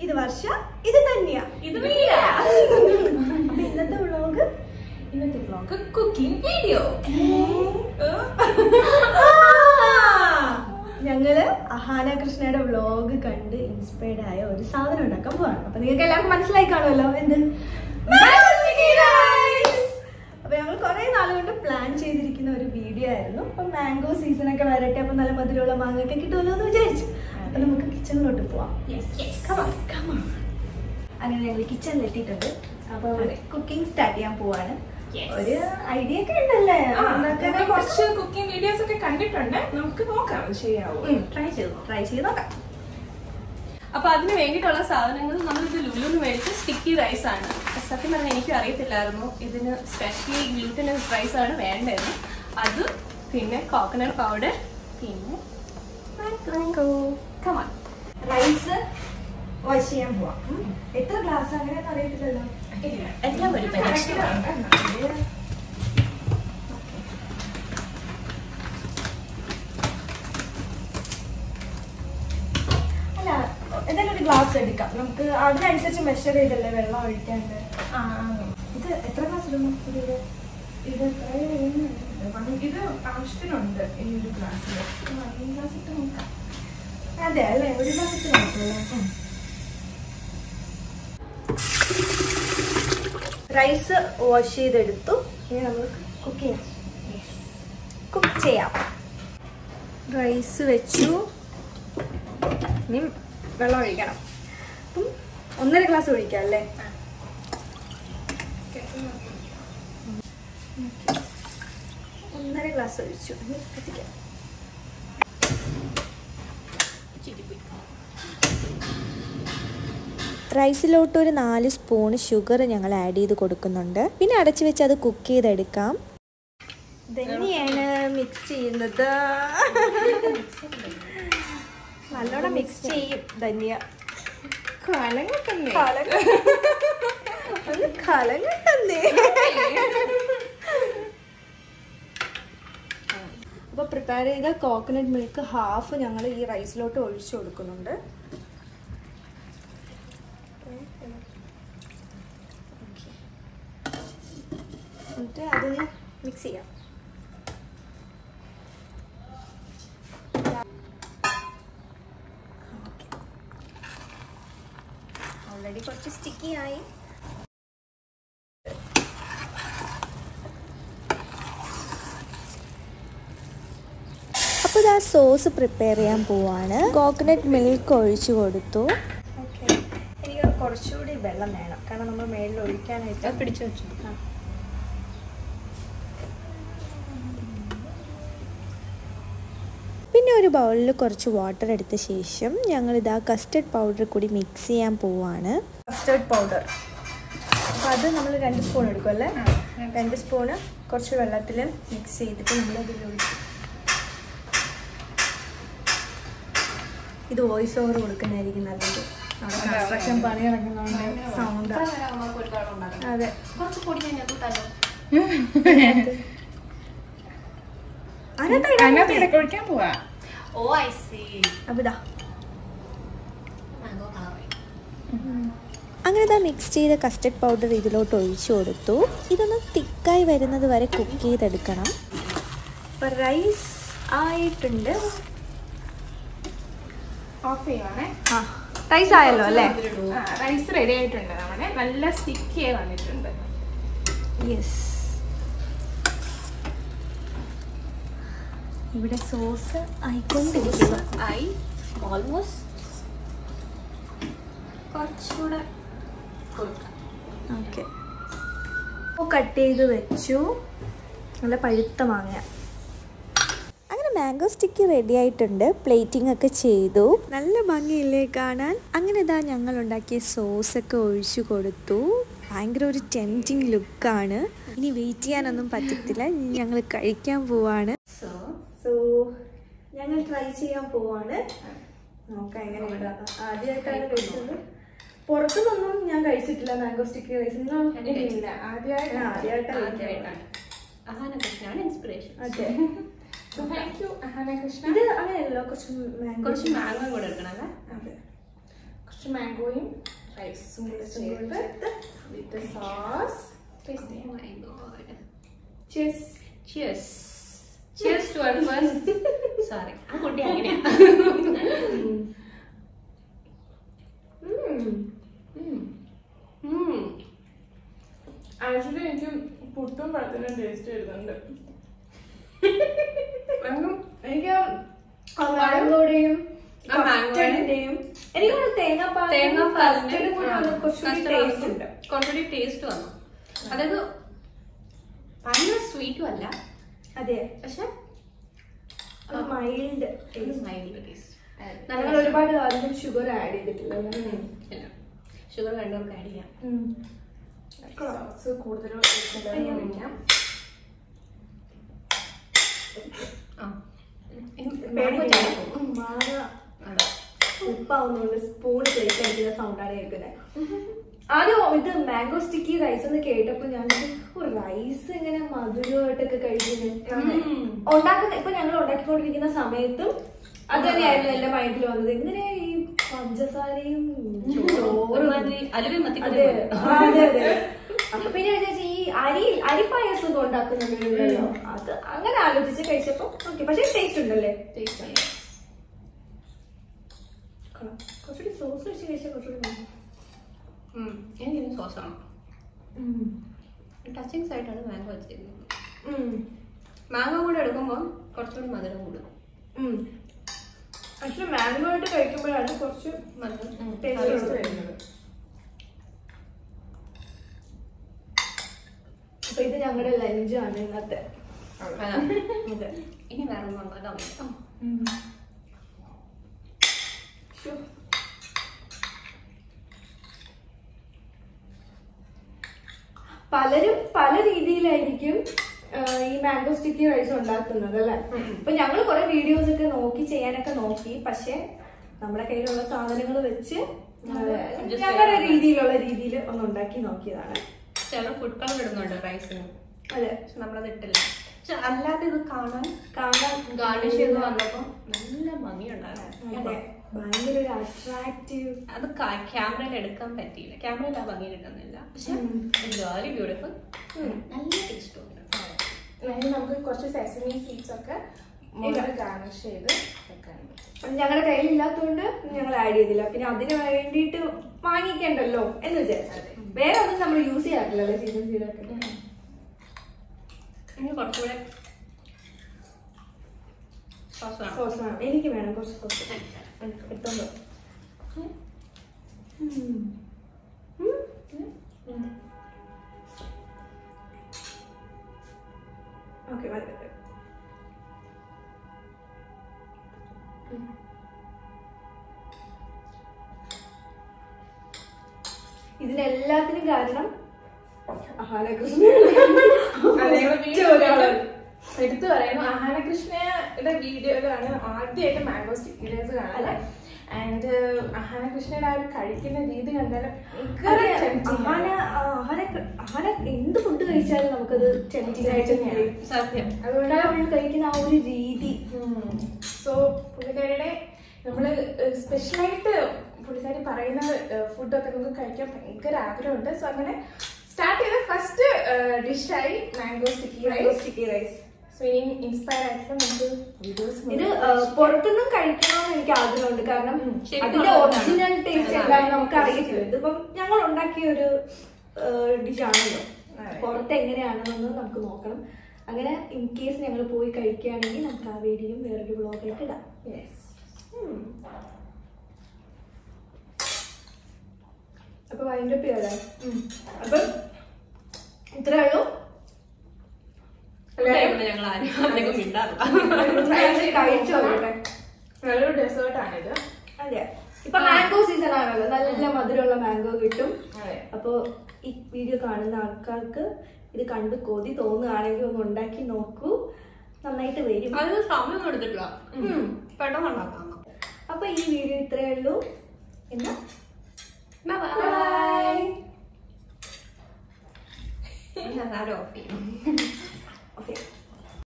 ഇത് വർഷ ഇത് തന്നെയാ ഇത് മീര. അപ്പൊ ഇന്നത്തെ വ്ളോഗ് ഇന്നത്തെ വ്ലോഗ് കുക്കിംഗ് വീഡിയോ ഞങ്ങള് അഹാന കൃഷ്ണയുടെ വ്ളോഗ് കണ്ട് ഇൻസ്പയർഡ് ആയ ഒരു സാധനം ഉണ്ടാക്കാൻ പോവാണ് അപ്പൊ നിങ്ങൾക്ക് എല്ലാവർക്കും മനസ്സിലായി കാണുമല്ലോ എന്ത് അപ്പൊ ഞങ്ങൾ കുറെ നാളുകൊണ്ട് പ്ലാൻ ചെയ്തിരിക്കുന്ന ഒരു വീഡിയോ ആയിരുന്നു അപ്പൊ മാംഗോ സീസൺ ഒക്കെ വരട്ടെ അപ്പൊ നല്ല മധുരമുള്ള മാങ്ങ ഒക്കെ കിട്ടുമല്ലോ എന്ന് വിചാരിച്ചു അപ്പൊ നമുക്ക് കിച്ചണിലോട്ട് പോവാം Come on, come on. അങ്ങനെ ഞങ്ങൾ കിച്ചണിൽ എത്തിയിട്ടുണ്ട് അപ്പൊ അതെ. കുക്കിംഗ് സ്റ്റാർട്ട് ചെയ്യാൻ പോവാണ് Yes. ഒരു ഐഡിയ ഒക്കെ ഉണ്ടല്ലേ ആ, ഉണ്ടാക്കാൻ ഞങ്ങൾ കുറച്ച് കുക്കിംഗ് വീഡിയോസ് ഒക്കെ കണ്ടിട്ടുണ്ട് നമുക്ക് നോക്കാം അത് ശരിയാവും ട്രൈ ചെയ്തു ട്രൈ ചെയ്ത് നോക്കാം അപ്പൊ അതിന് വേണ്ടിയിട്ടുള്ള സാധനങ്ങൾ നമ്മളിത് ലുലുന്ന് മേടിച്ച സ്റ്റിക്കി റൈസ് ആണ് സത്യം പറഞ്ഞാൽ എനിക്ക് അറിയത്തില്ലായിരുന്നു ഇതിന് സ്പെഷ്യലി ഗ്ലൂട്ടനസ് റൈസ് ആണ് വേണ്ടത് അത് പിന്നെ കോക്കനട്ട് പൗഡർ പിന്നെ മാംഗോ കമാൻ റൈസ് വാഷ് ചെയ്യാൻ പോവാം ഉം. എത്ര ഗ്ലാസ് അങ്ങനെയൊന്നും അറിയത്തില്ലല്ലോ എല്ലാം ഒരു പരീക്ഷ അല്ല എന്തായാലും ഒരു ഗ്ലാസ് എടുക്കാം നമുക്ക് അതിനനുസരിച്ച് മെഷർ ചെയ്തല്ലേ വെള്ളം ഒഴിക്കാണ്ട് ഇത് എത്ര ഗ്ലാസ് ഇടണം ഇതില്? ഇത് എത്രയോ വരുന്നുണ്ട്. ഇത് ആവശ്യത്തിനുണ്ട് ഈ ഒരു ഗ്ലാസ്സിൽ ഈ ഗ്ലാസ് ഇട്ട് നോക്കാം അതെ അല്ലേ ഒരു ഗ്ലാസ് ഇട്ട് നോക്കാം റൈസ് വാഷ് ചെയ്തെടുത്തു ഇനി നമ്മൾ കുക്ക് ചെയ്യാം കുക്ക് ചെയ്യാം റൈസ് വെച്ചു ഇനി വെള്ളം ഒഴിക്കണം അപ്പം ഒന്നര ഗ്ലാസ് ഒഴിക്കാം അല്ലേ ഒന്നര ഗ്ലാസ് ഒഴിച്ചു ഇനി കത്തിക്കാം റൈസിലോട്ട് ഒരു നാല് സ്പൂൺ ഷുഗർ ഞങ്ങൾ ആഡ് ചെയ്ത് കൊടുക്കുന്നുണ്ട് പിന്നെ അടച്ചു വെച്ച് അത് കുക്ക് ചെയ്തെടുക്കാം തന്നെയാണ് മിക്സ് ചെയ്യുന്നത് നല്ലോണം മിക്സ് ചെയ്യും ധന്യ കലങ്ങത്തന്നെ ഒന്ന് കലങ്ങട്ടല്ലേ അപ്പൊ പ്രിപ്പയർ ചെയ്ത കോക്കനട്ട് മിൽക്ക് ഹാഫ് ഞങ്ങൾ ഈ റൈസിലോട്ട് ഒഴിച്ചു കൊടുക്കുന്നുണ്ട് എന്നിട്ട് അതിന് മിക്സ് ചെയ്യാം ഓൾറെഡി കുറച്ച് സ്റ്റിക്കി ആയി അപ്പോൾ ഇത് ആ സോസ് പ്രിപ്പയർ ചെയ്യാൻ പോവാണ് കോക്കനട്ട് മിൽക്ക് ഒഴിച്ചു കൊടുത്തു ഓക്കെ എനിക്ക് കുറച്ചുകൂടി വെള്ളം വേണം കാരണം നമ്മൾ മേളിൽ ഒഴിക്കാനായിട്ട് പിടിച്ചു വെച്ചു പിന്നെ ഒരു ബൗളിൽ കുറച്ച് വാട്ടർ എടുത്ത ശേഷം ഞങ്ങൾ ഇത് ആ കസ്റ്റർഡ് പൗഡർ കൂടി മിക്സ് ചെയ്യാൻ പോവാണ് കസ്റ്റേർഡ് പൗഡർ അപ്പോൾ അത് നമ്മൾ രണ്ട് സ്പൂൺ എടുക്കും അല്ലേ രണ്ട് സ്പൂണ് കുറച്ച് വെള്ളത്തിൽ മിക്സ് ചെയ്തിട്ട് നമ്മൾ അതിൽ ഒഴിക്കും ഇത് വോയിസ് ഓവർ കൊടുക്കുന്നതായിരിക്കും നല്ലത് അവിടെ കൺസ്ട്രക്ഷൻ പണി നടക്കുന്നതുകൊണ്ട് സൗണ്ട് അതെ കുറച്ച് പൊടി ഞാൻ കൂട്ടാലോ അതിനകത്ത് ഇടാൻ അതിനകത്ത് മതി. ഇടയ്ക്ക് ഒഴിക്കാൻ പോവാ ഓ ഐ സി അപ്പോൾ ഇതാ മാംഗോ കളറായി അങ്ങനെ ഇതാ മിക്സ് ചെയ്ത കസ്റ്റർഡ് പൗഡർ ഇതിലോട്ട് ഒഴിച്ചു കൊടുത്തു ഇതൊന്ന് തിക്കായി വരുന്നത് വരെ കുക്ക് ചെയ്തെടുക്കണം അപ്പോൾ റൈസ് ആയിട്ടുണ്ട് ഓഫ് ചെയ്യുവാണേ ആ റൈസ് ആയല്ലോ അല്ലേ റൈസ് റെഡി ആയിട്ടുണ്ട് നമ്മുടെ നല്ല സ്റ്റിക്കി ആയി വന്നിട്ടുണ്ട് യെസ് ഇവിടെ സോസ് ആയിക്കൊണ്ടിരിക്കുക ആയി ഓൾമോസ്റ്റ് കുറച്ചുകൂടെ കൊടുക്കാം ഓക്കെ കട്ട് ചെയ്ത് വെച്ചു നല്ല പഴുത്ത മാങ്ങ അങ്ങനെ മാംഗോ സ്റ്റിക്ക് റെഡി ആയിട്ടുണ്ട് പ്ലേറ്റിംഗ് ഒക്കെ ചെയ്തു നല്ല ഭംഗിയില്ലേ കാണാൻ അങ്ങനെ ഇതാ ഞങ്ങൾ ഉണ്ടാക്കിയ സോസ് ഒക്കെ ഒഴിച്ചു കൊടുത്തു ഭയങ്കര ഒരു ടെംറ്റിംഗ് ലുക്കാണ് ഇനി വെയിറ്റ് ചെയ്യാനൊന്നും പറ്റത്തില്ല ഇനി ഞങ്ങൾ കഴിക്കാൻ പോവാണ് സോ സോ ഞങ്ങൾ ട്രൈ ചെയ്യാൻ പോവാണ് നോക്കാം എങ്ങനെ ഉണ്ടാക്കാം ആദ്യമായിട്ടാണ് കഴിച്ചത് പുറത്തുനിന്നൊന്നും ഞാൻ കഴിച്ചിട്ടില്ല മാംഗോ സ്റ്റിക്കി റൈസ് നിങ്ങൾ ഇല്ല ആദ്യമായിട്ട് ആ, ആദ്യമായിട്ടാണ് ആദ്യമായിട്ടാണ് അഹാന കൃഷ്ണനാണ് ഇൻസ്പിറേഷൻ അതെ താങ്ക് യു അഹാന കൃഷ്ണ ഇത് അങ്ങനെയല്ലോ കുറച്ച് മാംഗോ കുറച്ച് മാങ്ങ കൂടെ എടുക്കണം അല്ലേ അതെ കുറച്ച് മാംഗോയും റൈസും കൂടെ ചേർത്ത് വിത്ത് സോസ് ടേസ്റ്റ് ചെയ്യാം Cheers. Cheers. Cheers to our first. Sorry. ആ കുട്ടി അങ്ങനെയാ ഉം. ആക്ച്വലി എനിക്ക് പുട്ടും പഴത്തിനും ടേസ്റ്റ് വരുന്നുണ്ട് കാരണം എനിക്ക് ആ മാംഗോയുടെയും ആ മാംഗോയുടെ- കസ്റ്റർഡിന്റെയും എനിക്ക് തോന്നുന്നു തേങ്ങാപ്പാൽ തേങ്ങാപ്പാലിന് കൂടി ആ, കുറച്ചുകൂടി custard ടേസ്റ്റ് വന്നു. ഉണ്ട് കുറച്ചുകൂടി ടേസ്റ്റ് വന്നു അതായത് ഭയങ്കര സ്വീറ്റും അല്ല അതെ പക്ഷെ മൈൽഡ് മൈൽഡ് ടേസ്റ്റ് ഞങ്ങൾ ഒരുപാട് അധികം ഷുഗർ ആഡ് ചെയ്തിട്ടില്ല ഇല്ല ഷുഗർ വേണ്ടവർക്ക് ആഡ് ചെയ്യാം സോസ് കൂടുതലും അയ്യോ. ഒഴിക്കാം ആ പേടിക്കില്ല. ഉം. മാങ്ങ അതെ. ഉപ്പാവുന്നതുകൊണ്ട് സ്പൂൺ പ്ലേറ്റ് അടിക്കുന്ന സൗണ്ടാണ് കേൾക്കുന്നത് ആദ്യം ഇത് മാംഗോ സ്റ്റിക്കി റൈസ് എന്ന് കേട്ടപ്പോ ഞാൻ റൈസ് ഇങ്ങനെ മധുരമായിട്ടൊക്കെ കഴിക്കുന്നത് ഉം. ഉണ്ടാക്കുന്ന ഇപ്പൊ ഞങ്ങൾ ഉണ്ടാക്കിക്കൊണ്ടിരിക്കുന്ന സമയത്തും അത് തന്നെയായിരുന്നു എന്റെ മൈൻഡിൽ വന്നത് എങ്ങനെ ഈ പഞ്ചസാരയും ചോറും ഒരുമാതിരി അലുവ മത്തി അതെ ആ, അതെ അതെ അപ്പൊ പിന്നെ വിചാരിച്ചു ഈ അരി അരിപ്പായസം ഒക്കെ ഉണ്ടാക്കുന്നുണ്ടല്ലോ അത് അങ്ങനെ ആലോചിച്ച് കഴിച്ചപ്പോ ഓക്കെ പക്ഷെ ടേസ്റ്റ് ഉണ്ടല്ലേ ടേസ്റ്റ് കൊള്ളാം. കുറച്ചുകൂടി സോസ് വെച്ച് കഴിച്ചാൽ കുറച്ചുകൂടി നന്നായി. എനിക്കിന് സോസാണ് ഉം. ടച്ചിങ് ആയിട്ടാണ് മാംഗോ വെച്ചിരുന്നത് ഉം. മാംഗോ കൂടെ എടുക്കുമ്പോൾ കുറച്ചുകൂടി മധുരം കൂടും ഉം. ആക്ച്വലി മാംഗോ ആയിട്ട് കഴിക്കുമ്പോഴാണ് കുറച്ച് മധുരം Taste taste വരുന്നത്. അപ്പൊ ഇത് ഞങ്ങളുടെ ലഞ്ചാണ് ഇന്നത്തെ അതാ. അതെ ഇനി വേറെ ഒന്നും ഉണ്ടാക്കാൻ പറ്റില്ല ശ്ശോ. പലരും പല രീതിയിലായിരിക്കും ആ, ഈ മാംഗോ സ്റ്റിക്കി റൈസ് ഉണ്ടാക്കുന്നത് അല്ലെ ഇപ്പൊ ഞങ്ങൾ കുറെ വീഡിയോസ് ഒക്കെ നോക്കി ചെയ്യാനൊക്കെ നോക്കി പക്ഷെ നമ്മുടെ കയ്യിലുള്ള സാധനങ്ങൾ വെച്ച് Adjust ഞങ്ങളുടെ ചെയ്യാൻ. രീതിയിലുള്ള രീതിയിൽ ഒന്ന് ഉണ്ടാക്കി നോക്കിയതാണ് ചില ഫുഡ് കളർ ഇടുന്നുണ്ട് റൈസിന് അതെ പക്ഷെ നമ്മളത് ഇട്ടില്ല പക്ഷെ അല്ലാതെ ഇത് കാണാൻ കാണാൻ ഗാർണിഷ് ചെയ്ത് വന്നപ്പോൾ നല്ല ഭംഗിയുണ്ടായിരുന്നു അതെ ഭയങ്കര ഒരു അട്രാക്റ്റീവ് അത് ക്യാമറയിൽ എടുക്കാൻ പറ്റിയില്ല ക്യാമറയിൽ ആ ഭംഗി കിട്ടുന്നില്ല പക്ഷെ വെരി ബ്യൂട്ടിഫുൾ നല്ല ടേസ്റ്റ് ഉണ്ട് അതിന് നമുക്ക് കുറച്ച് സെസമി സീഡ്സ് ഒക്കെ മുകളിൽ ഗാർണിഷ് ചെയ്ത് വെക്കാനുണ്ട് ഞങ്ങളുടെ കയ്യിലില്ലാത്തതുകൊണ്ട് ഞങ്ങൾ ആഡ് ചെയ്തില്ല പിന്നെ അതിന് വേണ്ടിയിട്ട് വാങ്ങിക്കണ്ടല്ലോ എന്ന് വിചാരിച്ചു വേറെ ഒന്നും നമ്മൾ യൂസ് ചെയ്യാറില്ലല്ലോ സീസൺ സീഡൊക്കെ ഇനി കുറച്ചുകൂടെ സോസ് വേണം സോസ് വേണം എനിക്ക് വേണം കുറച്ച് സോസ് എടുത്തോണ്ടോ ഓക്കെ മതി മതി. ഇതിനെല്ലാത്തിനും കാരണം ഒരാളാണ് എടുത്തു പറയുന്നു അഹാനകൃഷ്ണയുടെ വീഡിയോയിലാണ് ആദ്യമായിട്ട് മാംഗോ സ്റ്റിക്കേഴ്സ് കാണുന്നത് ആൻഡ് അഹാനകൃഷ്ണയുടെ ആ ഒരു കഴിക്കുന്ന രീതി കണ്ടാൽ അതെ, അഹാന അഹാന അഹാന എന്ത് ഫുഡ് കഴിച്ചാലും നമുക്കത് ടെൻറ്റിംഗ് ആയിട്ട് തന്നെയാണ്. സത്യം അതുകൊണ്ട് അവൾ കഴിക്കുന്ന ആ ഒരു രീതി സോ പുള്ളിക്കാരിയുടെ നമ്മള് സ്പെഷ്യലായിട്ട് പുള്ളിക്കാരി പറയുന്ന ഫുഡൊക്കെ നമുക്ക് കഴിക്കാൻ ഭയങ്കര ആഗ്രഹമുണ്ട് സോ അങ്ങനെ സ്റ്റാർട്ട് ചെയ്ത ഫസ്റ്റ് ഡിഷായി mango sticky rice sticky rice so ഇനി ഇൻസ്പയർ ആയിട്ട് നമുക്ക് വീഡിയോസ് ഇത് ആ, പുറത്തുനിന്നും കഴിക്കണമെന്ന് എനിക്ക് ആഗ്രഹമുണ്ട് കാരണം ശരിക്കും അതിന്റെ ഉള്ളതാണ്. ഒറിജിനൽ ടേസ്റ്റ് അതാണ്. എന്താണെന്ന് നമുക്ക് അറിയത്തില്ല ഇതിപ്പം ഞങ്ങൾ ഉണ്ടാക്കിയ ഒരു ഡിഷ് ആണല്ലോ അതെ. പുറത്ത് എങ്ങനെയാണെന്ന് നമുക്ക് നോക്കണം അങ്ങനെ ഇൻ കേസ് ഞങ്ങൾ പോയി കഴിക്കുകയാണെങ്കിൽ നമുക്ക് ആ വീഡിയോയും വേറൊരു ബ്ലോഗായിട്ട് ഇടാം അപ്പൊ വൈൻഡപ്പ് ചെയ്യാതെ അപ്പം ഇത്രേ ഉള്ളൂ ഞങ്ങൾ ആരും അധികം മിണ്ടാറില്ല കഴിച്ചു നോക്കട്ടെ നല്ലൊരു ഡെസേർട്ടാണിത് അതെ ഇപ്പൊ മാംഗോ സീസൺ ആണല്ലോ നല്ല മധുരമുള്ള മാംഗോ കിട്ടും അതെ അപ്പോ ഈ വീഡിയോ കാണുന്ന ആൾക്കാർക്ക് ഇത് കണ്ട് കൊതി തോന്നുകയാണെങ്കിൽ ഒന്ന് ഉണ്ടാക്കി നോക്കൂ നന്നായിട്ട് വരും അതിന് സമയം എടുത്തിട്ടില്ല ഉം. പെട്ടെന്ന് ഉണ്ടാക്കാം അപ്പൊ ഈ വീഡിയോ ഇത്രയേ ഉള്ളൂ എന്നാ ബൈ ഞാൻ ആരും ഓഫ് ചെയ്യും ഓക്കെ